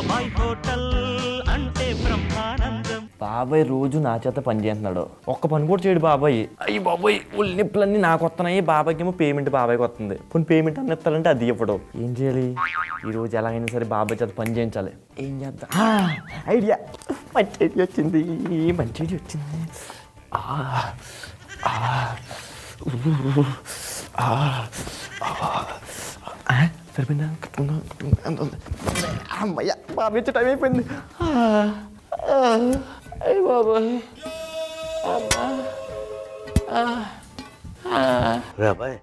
బాబాయ్ హోటల్ అంటే బ్రహ్మానందం బాబాయ్ రోజు నా చేత పని చేస్తున్నాడు ఒక్క పని కూడా చేయడు బాబాయ్ అయ్యి బాబాయ్ ఒళ్ళు నొప్పులన్నీ నాకు వస్తున్నాయి బాబాయ్కి ఏమో పేమెంట్ బాబాయ్కి వస్తుంది పోనీ పేమెంట్ అన్న ఇస్తారంటే అది ఇవ్వడు ఏం చేయాలి ఈ రోజు ఎలాగైనా సరే బాబాయ్ చేత పని చేయించాలి ఏం చేద్దాం ఆ, ఐడియా మంచి ఐడియా వచ్చింది మంచి ఐడియా వచ్చింది ఆ, ఆ, ఊ, ఆ, ఆ, ఆ, సరిపోయిందా కట్టుకుందా కట్టుకుందా అంత ఉంది. అమ్మయ్య బాబాయ్ వచ్చే టైం అయిపోయింది ఆ, ఆ, అయ్య బాబాయ్ అమ్మా ఆ, ఆ, రాబాయ్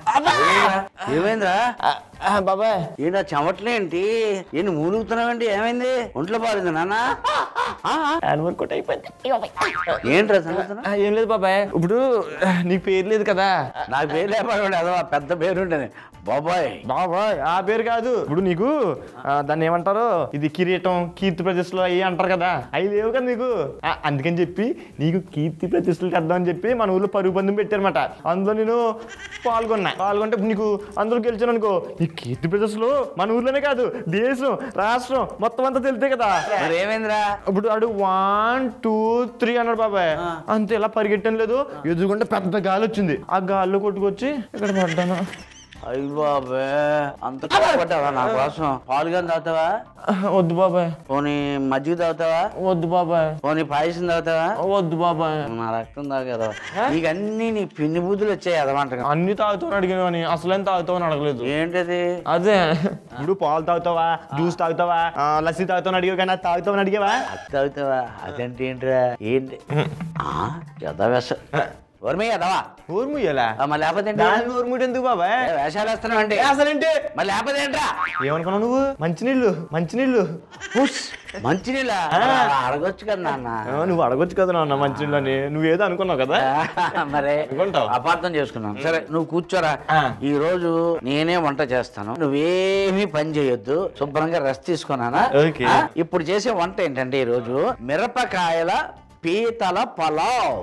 ఏమైందిరా ఆ, ఆ, బాబాయ్ ఏంటా చెమట్లేంటి ఏంటి మూలుగుతున్నావేంటి ఏమైంది ఒంట్లో బాగాలేదు నాన్న హ్యాండ్ వర్క్ ఒకటి అయిపోయింది ఏంట్రా సంగతులు ఆ, ఏం లేదు బాబాయ్ ఇప్పుడు ఆ, నీకు పేరు లేదు కదా నాకు పేరు లేపాడు అదో ఆ పెద్ద పేరు ఉంటుంది బాబాయ్ బాబాయ్ ఆ పేరు కాదు ఇప్పుడు నీకు ఆ, దాన్ని ఏమంటారు ఇది కిరీటం కీర్తి ప్రతిష్టలు అవి అంటారు కదా అవి లేవు కదా నీకు ఆ, అందుకని చెప్పి నీకు కీర్తి ప్రతిష్టలు తెద్దామని చెప్పి మన ఊర్లో పరుగు పందెం పెట్టారన్నమాట అందులో నేను పాల్గొన్నా పాల్గొంటే ఇప్పుడు నీకు అందులో గెలిచాను అనుకో ఈ కీర్తి ప్రతిష్టలు మన ఊర్లోనే కాదు దేశం రాష్ట్రం మొత్తం అంతా తెలితే కదా మరి ఏమైందిరా ఇప్పుడు అడు వన్ టూ త్రీ అన్నాడు బాబాయ్ అంతే ఇలా పరిగెట్టడం లేదు ఎదురుకుంటే పెద్ద గాలి వచ్చింది ఆ గాల్లో కొట్టుకొచ్చి ఇక్కడ పడ్డాను అయ్యి బాబే అంత కష్టపడ్డావా నా కోసం పాలు కానీ తాగుతావా వద్దు బాబాయ్ పోనీ మజ్జిగ తాగుతావా వద్దు బాబాయ్ పోనీ పాయసం తాగుతావా వద్దు బాబాయ్ నా రక్తం తాగదా నీకు అన్ని నీ పిన్ని బుద్ధులు వచ్చాయి అదమంట అన్ని తాగుతావు అడిగాను అని అసలేం తాగుతావు అని అడగలేదు ఏంటది అదే ఇప్పుడు పాలు తాగుతావా జ్యూస్ తాగుతావా ఆ, లస్సీ తాగుతావు అడిగావు కానీ అది తాగుతావని అడిగావా అది తాగుతావా అదంటే ఏంట్రా ఏంటి యథావేశ ఊర్మి యదవా ఊరు ముయ్యాలా మరి లేకపోతే ఏంటి? దాని ఊరు ముయ్య ఎందుకు బాబాయ్ ఏ, వేషాలు వేస్తున్నావండి అసలేంటి మరి లేకపోతే ఏంట్రా ఏమనుకున్నావు నువ్వు మంచినీళ్ళు మంచినీళ్ళు హుస్, మంచినీళ్ళ అడగొచ్చు కదా నాన్న ఆ, నువ్వు అడగొచ్చు కదా నాన్న మంచినీళ్ళు అని నువ్వేదో అనుకున్నావు కదా మరే అనుకుంటావు. అపార్థం చేసుకున్నాను సరే నువ్వు కూర్చోరా ఆ. ఈ రోజు నేనే వంట చేస్తాను నువ్వేమీ పని చేయొద్దు శుభ్రంగా రెస్ట్ తీసుకున్నానా ఓకే. ఆ? ఇప్పుడు చేసే వంట ఏంటంటే ఈ రోజు మిరపకాయల పీతల పలావ్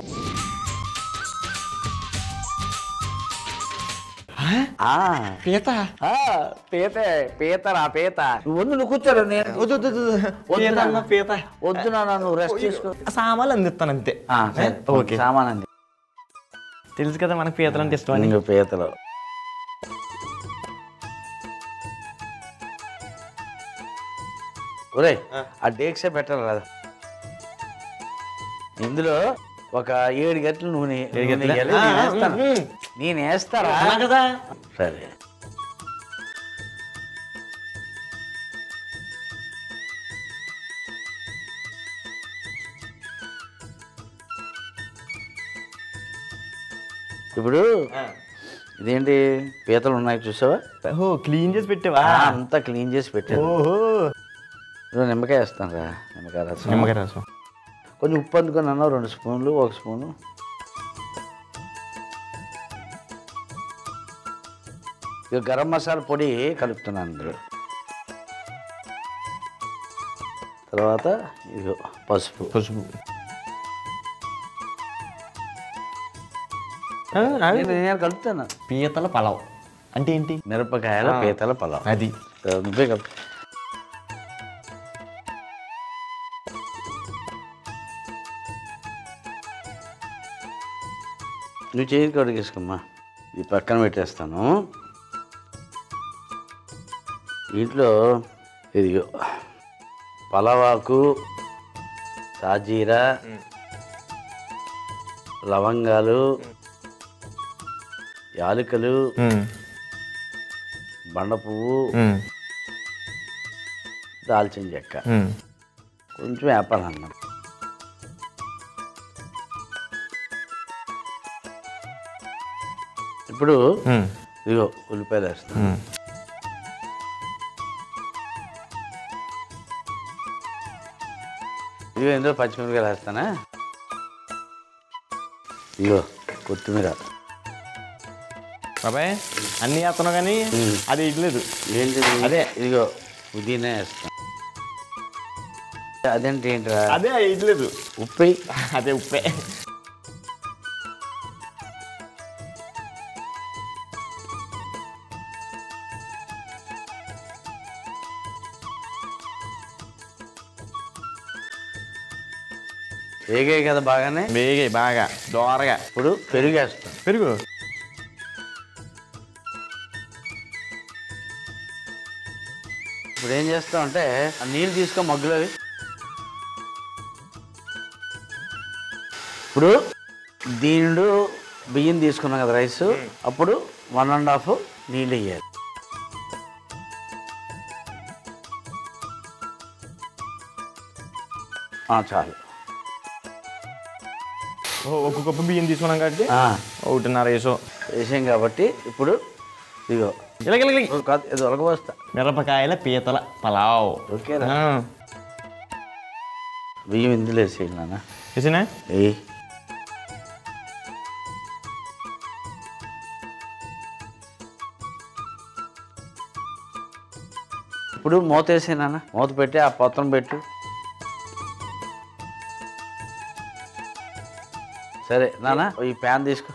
ఆ పీత ఆ, పీతే పీతరా పీత నువ్వు వందు నువ్వు కూర్చోరు నేను వద్దు వద్దు, వద్దు. వద్దు పీత అన్న నాన్న. పీత వద్దు నాన్న నువ్వు రెస్ట్ తీసుకో సామాన్లు అందిస్తాను అంతే ఆ, సరే, ఓకే సామాన్ అంది తెలుసు కదా మనకు పీతలు అంటే ఇష్టం అని ఇంకో పీతలు ఒరే ఆ డేక్సే పెట్టాలి కదా ఇందులో ఒక ఏడు గంటలు నూనె ఏడు నూనె గంటలా? వేయాలి. నేను ఆ, వేస్తాను మ్మ్. నేను వేస్తారా అన్నా కదా సరే ఇప్పుడు ఇదేంటి పీతలు ఉన్నాయి చూసావా ఓహో క్లీన్ చేసి పెట్టావా ఆ, అంతా క్లీన్ చేసి పెట్టాను ఓహో ఇప్పుడు నిమ్మకాయ వేస్తాను రా నిమ్మకాయ రసం నిమ్మకాయ రసం కొంచెం ఉప్పు అందుకున్నాను రెండు స్పూన్లు ఒక స్పూను ఇక గరం మసాలా పొడి కలుపుతున్నాను అందులో తర్వాత ఇదిగో పసుపు పసుపు ఆ, ఆ, నేను నేను కలుపుతాను పీతల పలావ్ అంటే ఏంటి మిరపకాయల పీతల పొలం అది నువ్వే కలుపు నువ్వు చేయి కడిగేసుకోమ్మా ఇది పక్కన పెట్టేస్తాను ఇంట్లో ఇదిగో పలవాకు సాజీరా లవంగాలు యాలకులు ఉమ్, బండ పువ్వు ఉమ్, దాల్చిన చెక్క ఉమ్. కొంచెం వేపాలన్నం ఇప్పుడు ఉమ్, ఇదిగో ఉల్లిపాయలు వేస్తాను ఉమ్. ఇదిగో ఇందులో పచ్చిమిరపకాయలు వేస్తానా ఇదిగో కొత్తిమీర బాబాయ్ అన్ని వేస్తున్నావు కానీ అది ఇట్లేదు ఏంటి అదే. ఇదిగో పుదీనా వేస్తాను అదేంటి ఏంట్రా అదే ఇట్లేదు ఉప్పు అదే ఉప్పే వేగాయి కదా బాగానే వేగే బాగా దోరగా ఇప్పుడు పెరిగేస్తాం పెరుగు ఇప్పుడు ఏం చేస్తాం అంటే ఆ నీళ్ళు తీసుకో మగ్గులో అవి. ఇప్పుడు దీనిలో బియ్యం తీసుకున్నాం కదా రైస్ అప్పుడు వన్ అండ్ హాఫ్ నీళ్ళు వేయాలి ఆ, చాలు ఓ, ఒక కప్పు బియ్యం తీసుకున్నాం కాబట్టి ఆ, ఒకటిన్నర వేసో వేసాం కాబట్టి ఇప్పుడు ఇదిగో ఇలాగ ఓ, కాదు, ఇది ఉలకపోస్తా మిరపకాయల పీతల పలావ్ ఓకేరా ఆ, బియ్యం ఇందులో వేసేయాలి నాన్న వేసినా ఏయ్ ఇప్పుడు మూత వేసే నాన్న మూత పెట్టి ఆ పొత్తం పెట్టు సరే నాన్న ఈ ప్యాన్ తీసుకో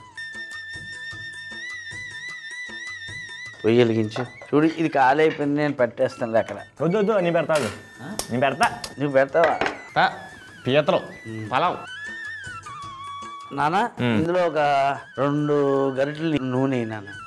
పొయ్యి వెలిగించు చూడు ఇది ఖాళీ అయిపోయింది నేను పెట్టేస్తాను అక్కడ వద్దు వద్దు నేను పెడతాడు నేను పెడతా నువ్వు పెడతావా తా, పీతలు పలావ్ నాన్న ఇందులో ఒక రెండు గరిటెలు నూనె వేయి నాన్న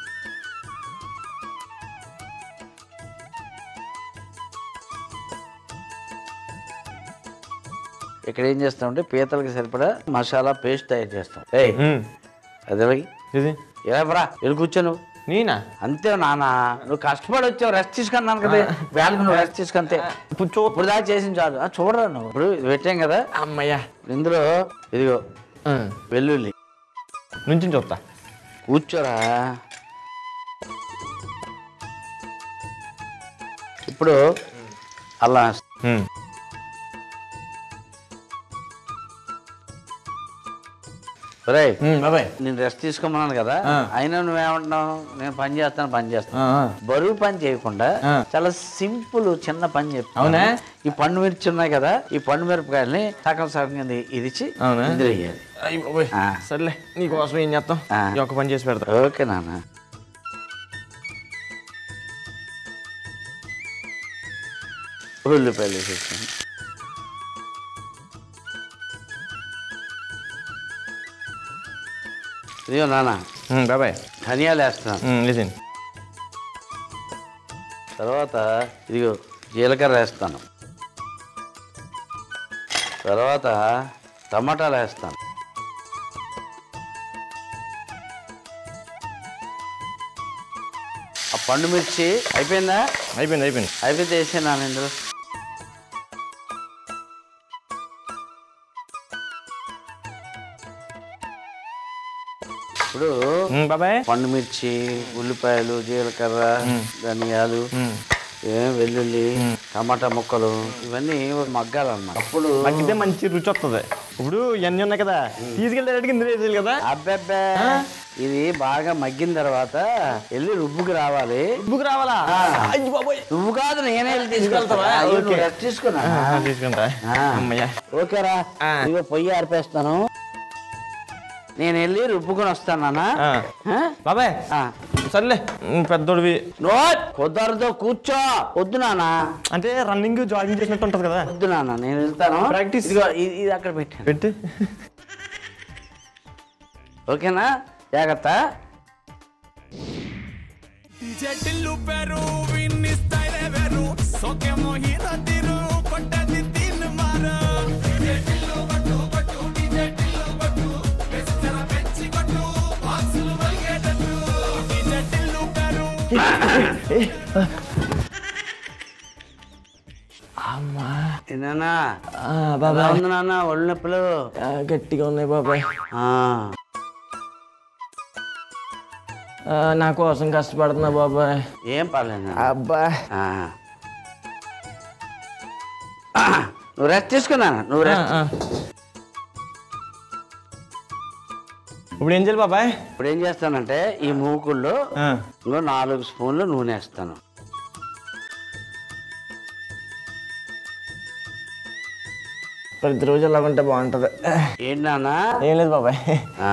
ఇక్కడ ఏం చేస్తామంటే పీతలకి సరిపడా మసాలా పేస్ట్ తయారు చేస్తాం ఏయ్ ఉమ్, అది ఎలాగి ఇది ఏరా వెళ్ళి కూర్చో నువ్వు నేనా అంతే నాన్న నువ్వు కష్టపడి వచ్చావు రెస్ట్ తీసుకున్నాను కదా వేళకు నువ్వు రెస్ట్ తీసుకుంటే ఇప్పుడు చూ ఇప్పుడు దాకా చేసిన చాలు ఆ, చూడరా నువ్వు ఇప్పుడు ఇది పెట్టాం కదా అమ్మయ్యా ఇందులో ఇదిగో ఆ, వెల్లుల్లి నుంచి చూస్తా కూర్చోరా ఇప్పుడు అలా ఉమ్, రే ఉమ్, బాబాయ్ నేను రెస్ట్ తీసుకోమన్నాను కదా ఆ. అయినా నువ్వేమంటున్నావు నేను పని చేస్తాను పని చేస్తాను ఆ, ఆ. బరువు పని చేయకుండా ఆ. చాలా సింపుల్ చిన్న పని చెప్తాను అవునా? ఈ పండు మిర్చి ఉన్నాయి కదా ఈ పండు మిరపకాయల్ని సగం సగం కింద ఇదిచి అవునా? ఇందులో వేయాలి అయ్య బాబోయ్ ఆ. సర్లే నీకోసం ఏం చేస్తాం ఆ. ఈ ఒక్క పని చేసి పెడతా ఓకే నాన్న ఉల్లిపాయలు వేసేసాను ఇదిగో నాన్న ఉమ్, బాబాయ్ ధనియాలు వేస్తున్నాను లిసన్ తర్వాత ఇదిగో జీలకర్ర వేస్తాను తర్వాత టమాటాలు వేస్తాను ఆ పండు మిర్చి అయిపోయిందా అయిపోయింది అయిపోయింది అయిపోతే వేసాను ఇందులో ఇప్పుడు ఉమ్, బాబాయ్ పండు మిర్చి ఉల్లిపాయలు జీలకర్ర ధనియాలు ఉమ్. ఏ వెల్లుల్లి టమాటా ముక్కలు ఇవన్నీ మగ్గాలన్నమాట అప్పుడు మగ్గితే మంచి రుచి వస్తుంది ఇప్పుడు ఇవన్నీ ఉన్నాయి కదా తీసుకెళ్ళి డైరెక్ట్గా ఇందులో వేసేయాలి కదా అబ్బబ్బే ఇది బాగా మగ్గిన తర్వాత వెళ్ళి రుబ్బుకి రావాలి బుక్ రావాలా అయ్యి బాబోయ్ నువ్వు కాదు నేనే వెళ్ళి తీసుకెళ్తావా తీసుకెళ్తావా? అయ్యో, నువ్వు ఓకే. రెస్ట్ తీసుకున్నా ఆ, తీసుకుంటా ఆ. అమ్మయ్యా ఓకేరా ఆ. ఇదిగో పొయ్యి ఆర్పేస్తాను నేను వెళ్ళి రుబ్బుకొని వస్తాను నాన్న ఆ. ఆ? బాబాయ్ ఆ. సర్లే ఉమ్, పెద్దోడివి నో కుదరదు కూర్చో వద్దు నాన్న అంటే రన్నింగ్ జాగింగ్ చేసినట్టు ఉంటుంది కదా వద్దు నాన్న నేను వెళ్తాను Practice. ఇదిగో ఇది ఇది అక్కడ పెట్టాను పెట్టి ఓకేనా జాగ్రత్త ಜಟಿಲು ಪೆರು ವಿನ್ನಿ ಸ್ಟೈಲ್ ವೆರು ಸೊಕೆ ಮೋಹಿತ ತಿರು ಕೊಟ್ಟದಿ ತಿನ್ ಮಾರ ಜಟಿಲು ಬಟ್ಟು ಬಟ್ಟು ಜಟಿಲು ಬಟ್ಟು ಬೆಚ್ಚರ ಬೆಚ್ಚಿ ಕೊಟ್ಟು ಬಾಕ್ಸುಲು ಮಲ್ಗೆಟಟ್ಟು ಜಟಿಲು ಪೆರು అమ్మా నాన్న ఆ, ఎలా బాబాయ్ ఉంది నాన్న ఒళ్ళు నొప్పులు ఆ, గట్టిగా ఉన్నాయి బాబాయ్ ఆ, ఆ, నా కోసం కష్టపడుతున్నా బాబాయ్ ఏం పర్లేదు నాన్న. అబ్బా ఆ. ఆ, నువ్వు రెస్ట్ తీసుకున్నా నువ్వు ఆ, రెస్ట్ ఆ. ఇప్పుడు ఏం చేయాలి బాబాయ్ ఇప్పుడు ఏం చేస్తానంటే ఈ మూకుల్లో ఆ, ఇంకో నాలుగు స్పూన్లు నూనె వేస్తాను ప్రతిరోజు ఇలా ఉంటే బాగుంటుంది ఏంటి నాన్న ఏం లేదు బాబాయ్ ఆ.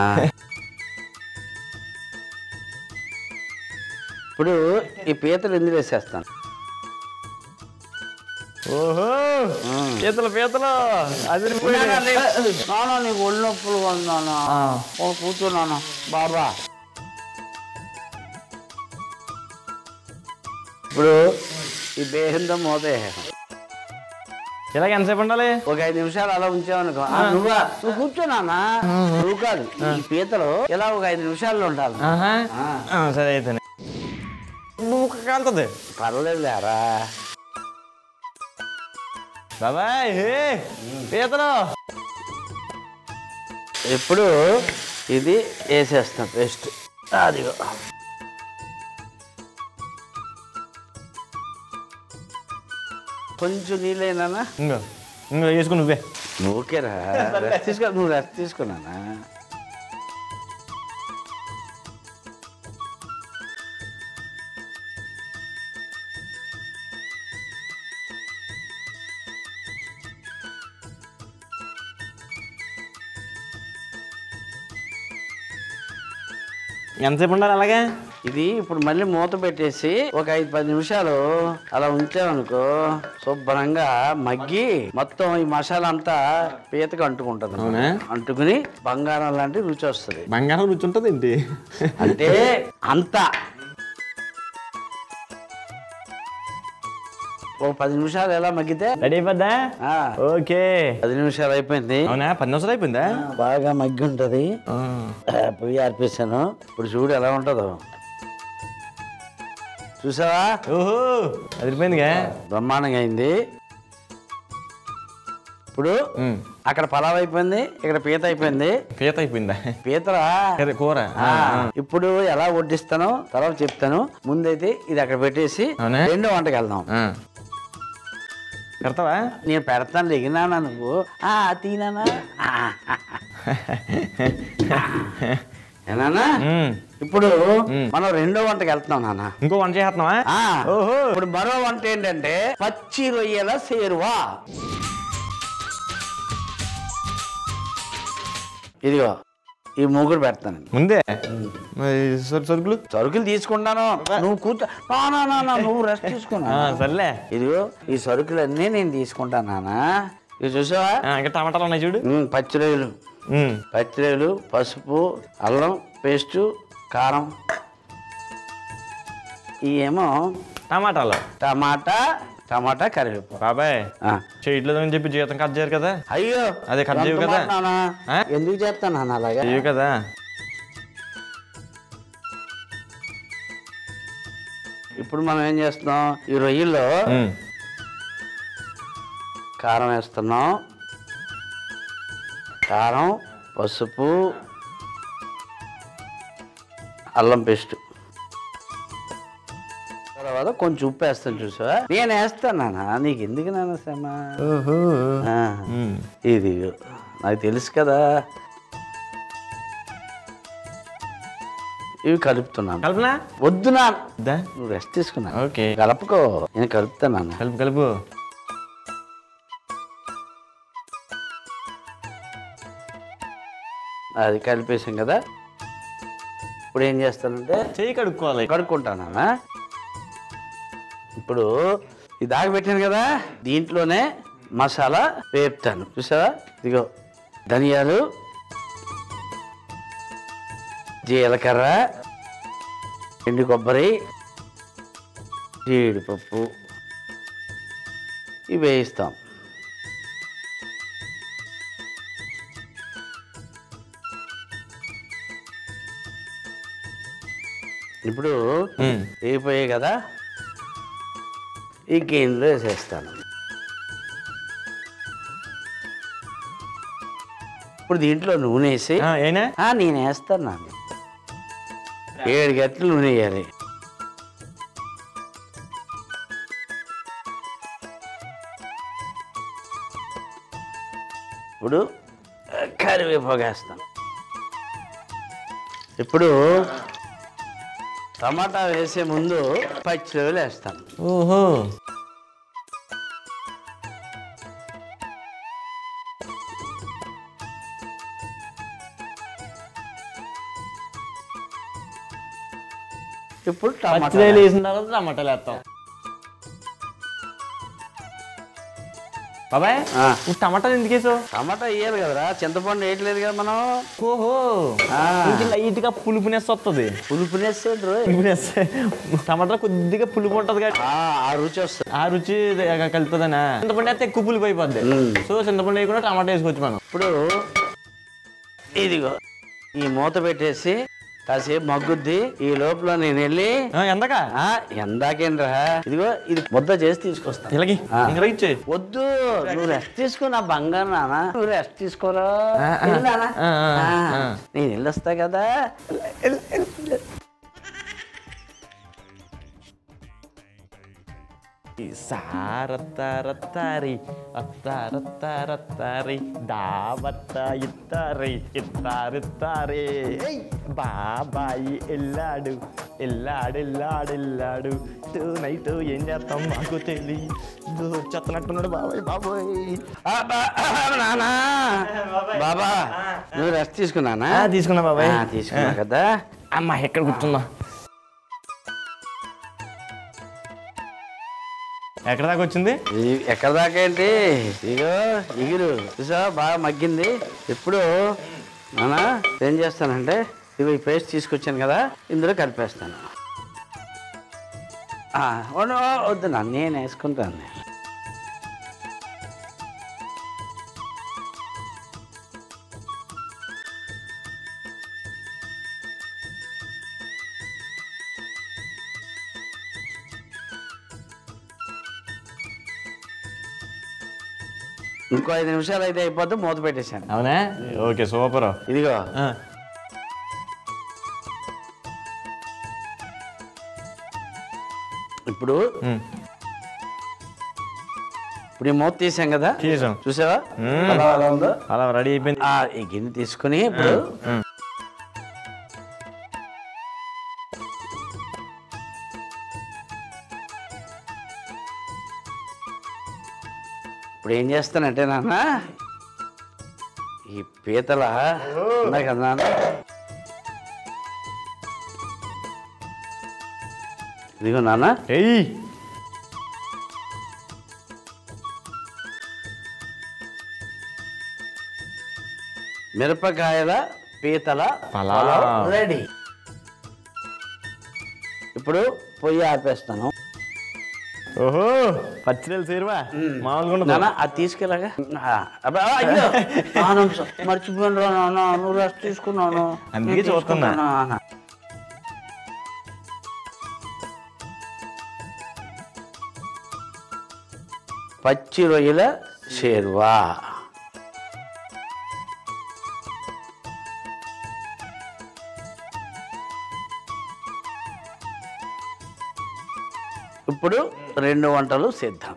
ఇప్పుడు ఈ పీతలు ఎందుకు వేసేస్తాను ఓహో పీతలు పీతలు అది నాన్న నీకు ఒళ్ళు నొప్పులు ఉన్నాను ఓ కూర్చున్నాను బాబా ఇప్పుడు ఈ బేహిందం మోదేహం ఇలాగ ఎంతసేపు ఉండాలి ఒక ఐదు నిమిషాలు అలా ఉంచామనుకో ఆ, నువ్వా నువ్వు కూర్చోనానా నువ్వు కాదు ఈ పీతలు ఇలా ఒక ఐదు నిమిషాల్లో ఉండాలి ఆహా. ఆ. ఆ, సరే అయితే నువ్వు కాలుతుంది పర్లేదు లేరా బాబాయ్ హే పీతలు ఇప్పుడు ఇది వేసేస్తాం పేస్ట్ అదిగో కొంచెం నీళ్ళైనా ఇంకో ఇంకో వేసుకుని నువ్వే ఓకేరా రెస్ట్ తీసుకో నువ్వు రెస్ట్ తీసుకున్నానా ఎంతసేపు ఉండాలి అలాగే ఇది ఇప్పుడు మళ్ళీ మూత పెట్టేసి ఒక ఐదు పది నిమిషాలు అలా ఉంచామనుకో శుభ్రంగా మగ్గి మొత్తం ఈ మసాలా అంతా పీతకు అంటుకుంటుంది అవునా? అంటుకుని బంగారం లాంటి రుచి వస్తుంది బంగారం రుచి ఉంటుంది ఏంటి అంటే అంత ఒక పది నిమిషాలు ఎలా మగ్గితే రెడీ అయిపోద్దా ఆ, ఓకే పది నిమిషాలు అయిపోయింది అవునా పది నిమిషాలు అయిపోయిందా బాగా మగ్గి ఉంటది ఆ. ఆ, పొయ్యి ఆర్పేసాను ఇప్పుడు చూడు ఎలా ఉంటుందో చూసావా ఓహో అదిరిపోయిందిగా బ్రహ్మాండంగా అయింది ఇప్పుడు ఉమ్. అక్కడ పలావ్ అయిపోయింది ఇక్కడ పీత అయిపోయింది పీత అయిపోయిందా పీతరా అదే కూర ఆ, ఇప్పుడు ఎలా వడ్డిస్తానో తర్వాత చెప్తాను ముందైతే ఇది అక్కడ పెట్టేసి అవునా? రెండో వంటకి వెళ్దాం ఆ. పెడతావా నేను పెడతాను దిగినానా నువ్వు ఆ తీనానా ఆ, ఏనానా ఉమ్. ఇప్పుడు మనం రెండో వంటకి వెళ్తున్నాం నాన్న ఇంకో వంట చేస్తున్నావా ఆ, ఓహో ఇప్పుడు మరో వంట ఏంటంటే పచ్చి రొయ్యల సేరువా ఇదిగో ఈ మూగుడు పెడతాను ముందే మరి సరు- సరుకులు సరుకులు తీసుకుంటాను నువ్వు కూర్చో నా, నా, నా, నా, నువ్వు రెస్ట్ తీసుకున్నా ఆ, సర్లే ఇదిగో ఈ సరుకులన్నీ నేను తీసుకుంటాను నాన్న ఇది చూసావా ఆ, ఇంకా టమాటాలు ఉన్నాయి చూడు ఉమ్, పచ్చి రొయ్యలు ఉమ్. పచ్చి రొయ్యలు పసుపు అల్లం పేస్టు కారం ఇవేమో టమాటాలు టమాటా టమాటా కరివేపాకు బాబాయ్ ఆ. చేయట్లేదని చెప్పి జీతం కట్ చేయరు కదా అయ్యో అదే కట్ చేయవు ఎంత కదా? మాట నాన్న? ఆ? ఎందుకు చేస్తాను నాన్న అలాగా చెయ్యు కదా ఇప్పుడు మనం ఏం చేస్తున్నాం ఈ రొయ్యల్లో ఉమ్. కారం వేస్తున్నాం కారం పసుపు అల్లం పేస్ట్ తర్వాత కొంచెం ఉప్పు వేస్తాను చూసావా నేను వేస్తాను నాన్న నీకు ఎందుకు నాన్న శ్రమ ఆ, ఉమ్. ఇది నాకు తెలుసు కదా ఇవి కలుపుతున్నాను కలుపునా వద్దు నా దా నువ్వు రెస్ట్ తీసుకున్నా ఓకే కలపకో నేను కలుపుతాను నాన్న కలుపు కలుపు అది కలిపేసాం కదా ఇప్పుడు ఏం చేస్తానంటే చెయ్యి కడుక్కోవాలి కడుక్కుంటానా ఇప్పుడు ఇది దాకా పెట్టాను కదా దీంట్లోనే మసాలా వేపుతాను చూసావా ఇదిగో ధనియాలు జీలకర్ర ఎండు కొబ్బరి జీడిపప్పు ఇవి వేయిస్తాం ఇప్పుడు ఉమ్. వేగిపోయాయి కదా ఈ గిన్నెలో వేసేస్తాను ఇప్పుడు దీంట్లో నూనె వేసి ఆ, ఏనా ఆ, నేను వేస్తాను నాన్న ఏడు గంటలు నూనె వేయాలి ఇప్పుడు ఆ, కరివేపాకు వేస్తాను ఇప్పుడు టమాటా వేసే ముందు పచ్చిరొయ్యలు వేస్తాను ఓహో ఇప్పుడు టమాటా పచ్చిదేలు వేసిన తర్వాత టమాటాలు వేస్తాం బాబాయ్ ఆ. ఇప్పుడు టమాటాలు ఎందుకు వేసావు టమాటా వేయాలి కదరా చింతపండు వేయట్లేదు కదా మనం ఓహో ఆ. కొంచెం లైట్గా పులుపునేసి వస్తుంది పులుపునేసేది పులుపునేస్తే టమాటా కొద్దిగా పులుపు ఉంటుంది కాబట్టి ఆ రుచి వస్తుంది ఆ రుచి కలుపుతుందనా చింతపండు అయితే ఎక్కువ పులుపు అయిపోద్ది మ్మ్. సో చింతపండు వేయకుండా టమాటా వేసుకోవచ్చు మనం ఇప్పుడు ఇదిగో ఈ మూత పెట్టేసి కాసేపు మగ్గుద్ది ఈ లోపల నేను వెళ్ళి ఆ, ఎంతకా ఆ, ఎందాకేంట్రా ఇదిగో ఇది ముద్ద చేసి తీసుకొస్తా ఇలాగి ఆ. ఇంకా ఇచ్చే వద్దు నువ్వు రెస్ట్ తీసుకో నా బంగారు నాన్న నువ్వు రెస్ట్ తీసుకోరా ఆ, ఆ. వెళ్ళు నాన్న. ఆ, ఆ, ఆ, ఆ. నేను వెళ్ళొస్తా కదా వెళ్ళు, వెళ్ళు, వెళ్ళు. సారత్తారత్తారి అత్తారత్తారత్తారి దావత్త ఇత్తారి ఇత్తారిత్తారే ఏయ్! బాబాయి ఎల్లాడు ఎల్లాడు ఎల్లాడు ఎల్లాడు నైట్ ఏం చేస్తాం మాకు తెలియదు చెత్తనట్టున్నాడు బాబాయ్ బాబాయ్ ఆ, బా- ఆ, నాన్న బాబా నువ్వు రెస్ట్ తీసుకున్నానా ఆ, తీసుకున్నా బాబాయ్ ఆ, తీసుకున్నా ఆ. కదా అమ్మా ఎక్కడ కూర్చుందా ఎక్కడ దాకా వచ్చింది ఈ- ఎక్కడ దాకా ఏంటి ఇగో ఇగురు చూసా బాగా మగ్గింది ఇప్పుడు నాన్న ఏం చేస్తానంటే ఇవి ఈ పేస్ట్ తీసుకొచ్చాను కదా ఇందులో కలిపేస్తాను ఆ, వద్దు, వద్దు నాన్న నేను వేసుకుంటాను ఇంకో ఐదు నిమిషాలు అయితే అయిపోతే మూత పెట్టేశాను అవునా ఓకే సూపర్ ఇదిగో ఇప్పుడు ఇప్పుడు ఈ మూత తీసాం కదా చేసాం చూసావా మ్మ్. అలా అలా ఉందో అలా రెడీ అయిపోయింది ఆ, ఈ గిన్నె తీసుకుని ఇప్పుడు మ్మ్. ఇప్పుడు ఏం చేస్తానంటే నాన్న ఈ పీతల ఉన్నాయి కదా నాన్న ఇదిగో నాన్న ఏయ్ మిరపకాయల పీతల పలావ్. పలావ్ రెడీ ఇప్పుడు పొయ్యి ఆపేస్తాను ఓహో పచ్చిరలు సేరువా మామూలుగా ఉండదు. నాన్న అది తీసుకెళ్ళగా ఆ, అబ్బా, అయ్యో ఆ నిమిషం మర్చిపోయాను రా నాన్న నువ్వు రెస్ట్ తీసుకున్నాను అందుకే నేను చూస్తున్నా. తీసుకుంటాను నాన్న. పచ్చి రొయ్యల షేర్వా ఇప్పుడు రెండు వంటలు సిద్ధం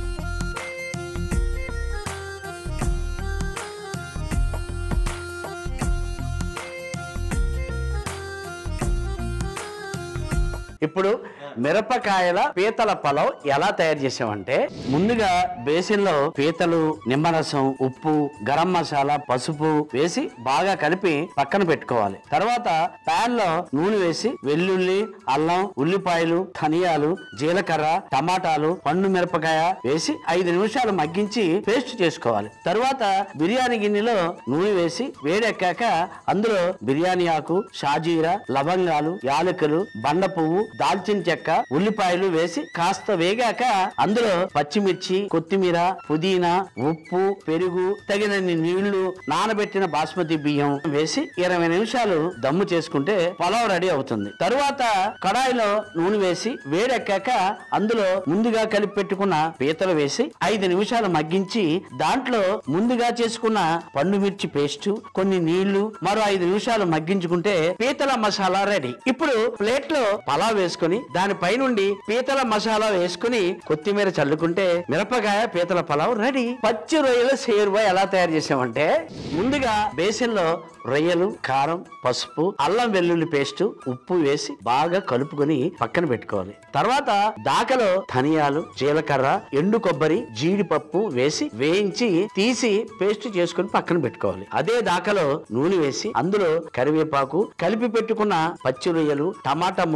ఇప్పుడు మిరపకాయల పీతల పలావ్ ఎలా తయారు చేసామంటే ముందుగా బేసిన్లో పీతలు నిమ్మరసం ఉప్పు గరం మసాలా పసుపు వేసి బాగా కలిపి పక్కన పెట్టుకోవాలి తర్వాత పాన్ లో నూనె వేసి వెల్లుల్లి అల్లం ఉల్లిపాయలు ధనియాలు జీలకర్ర టమాటాలు పండు మిరపకాయ వేసి ఐదు నిమిషాలు మగ్గించి పేస్ట్ చేసుకోవాలి తర్వాత బిర్యానీ గిన్నెలో నూనె వేసి వేడెక్కాక అందులో బిర్యానీ ఆకు షాజీరా లవంగాలు యాలకులు బండ పువ్వు దాల్చిన చెక్క ఉల్లిపాయలు వేసి కాస్త వేగాక అందులో పచ్చిమిర్చి కొత్తిమీర పుదీనా ఉప్పు పెరుగు తగినన్ని నీళ్లు నానబెట్టిన బాస్మతి బియ్యం వేసి ఇరవై నిమిషాలు దమ్ము చేసుకుంటే పలావ్ రెడీ అవుతుంది తరువాత కడాయిలో నూనె వేసి వేడెక్కాక అందులో ముందుగా కలిపి పెట్టుకున్న పీతలు వేసి ఐదు నిమిషాలు మగ్గించి దాంట్లో ముందుగా చేసుకున్న పండు మిర్చి పేస్ట్ కొన్ని నీళ్లు మరో ఐదు నిమిషాలు మగ్గించుకుంటే పీతల మసాలా రెడీ ఇప్పుడు ప్లేట్ లో పలావ్ వేసుకుని దాని పైనుండి పీతల మసాలా వేసుకుని కొత్తిమీర చల్లుకుంటే మిరపకాయ పీతల పలావ్ రెడీ పచ్చి రొయ్యల సేరువా ఎలా తయారు చేసామంటే ముందుగా బేసిన్ లో రొయ్యలు కారం పసుపు అల్లం వెల్లుల్లి పేస్ట్ ఉప్పు వేసి బాగా కలుపుకొని పక్కన పెట్టుకోవాలి తర్వాత దాకలో ధనియాలు జీలకర్ర ఎండు కొబ్బరి జీడిపప్పు వేసి వేయించి తీసి పేస్ట్ చేసుకొని పక్కన పెట్టుకోవాలి అదే దాకలో నూనె వేసి అందులో కరివేపాకు కలిపి పెట్టుకున్న పచ్చి రొయ్యలు టమాటా ముక్కలు వేసి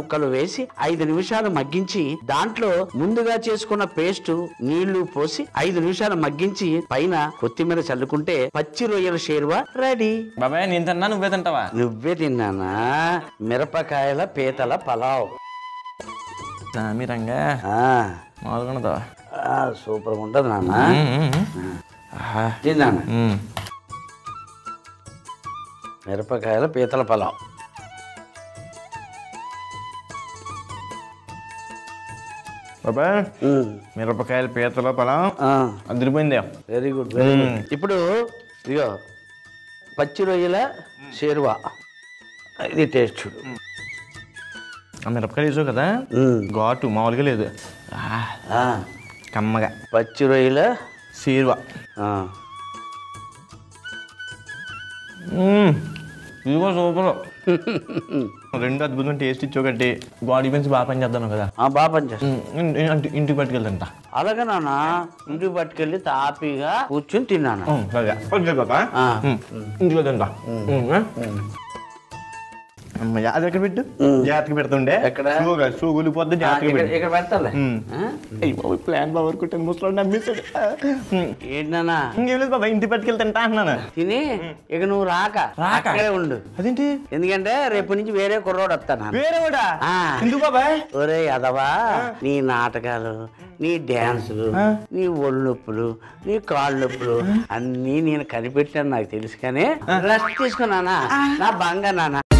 వేసి ఐదు నిమిషాలు మగ్గించి దాంట్లో ముందుగా చేసుకున్న పేస్ట్ నీళ్లు పోసి ఐదు నిమిషాలు మగ్గించి పైన కొత్తిమీర చల్లుకుంటే పచ్చి రొయ్యల షేర్వా రెడీ బాబాయ్ నేను తిన్నా నువ్వే తింటావా నువ్వే తిన్నానా మిరపకాయల పీతల పలావ్ సామిరంగా ఆ, మామూలుగా ఉండదా ఆ, సూపర్ ఉంటది నాన్న తిన్నాను మిరపకాయల పీతల పలావ్ బాబాయ్ మిరపకాయల పీతలో పొలం అదిరిపోయింది వెరీ గుడ్ వెరీ గుడ్ ఇప్పుడు ఇదిగో పచ్చి రొయ్యల షేర్వా ఇది టేస్ట్ చూడు ఆ మిరపకాయలు వేసావు కదా మ్మ్. ఘాటు మామూలుగా లేదు ఆ, ఆ, కమ్మగా పచ్చి రొయ్యల సీరువా ఆ, మ్మ్. ఇదిగో సూపర్ రెండు అద్భుతం టేస్ట్ ఇచ్చోకట్టి బాడీ పెంచి బాగా పని చేద్దాను కదా ఆ, బాగా పనిచేస్తా మ్మ్. ఇన్- ఇంటి- ఇంటికి పట్టుకెళ్తాంట అలాగే నాన్న ఇంటికి పట్టుకెళ్ళి తాపీగా కూర్చుని తిన్నాను సరే పట్టుకెళ్ళి బాబా ఆ. ఇంటికి తింటా అమ్మ జాగ్రత్త ఎక్కడ పెట్టు జాగ్రత్తగా పెడుతుండే ఎక్కడ? సూగులు పోద్ది ఆ, జాగ్రత్తగా ఇక్కడ పెట్టు ఇక్కడ పెడతాలే మ్మ్. ఆ? అయ్యి బాబు ప్లాన్ బాబు కుట్టాను ముసలో నమ్మేశాడు మ్మ్. ఏంటి నాన్న ఇంకేం లేదు బాబా ఇంటికి పట్టుకెళ్తాంటా అంటున్నాను తిని ఇక నువ్వు రాక రాక? అక్కడే ఉండు అదేంటి ఎందుకంటే రేపు నుంచి వేరే కుర్రోడు వస్తాను వేరే కూడా ఆ. ఎందుకు బాబాయ్ ఒరే అదవా నీ నాటకాలు నీ డ్యాన్సులు నీ ఒళ్ళు నొప్పులు నీ కాళ్ళు నొప్పులు అన్నీ నేను కనిపెట్టాను నాకు తెలుసు కానీ రెస్ట్ తీసుకున్నానా నా బంగా నాన్న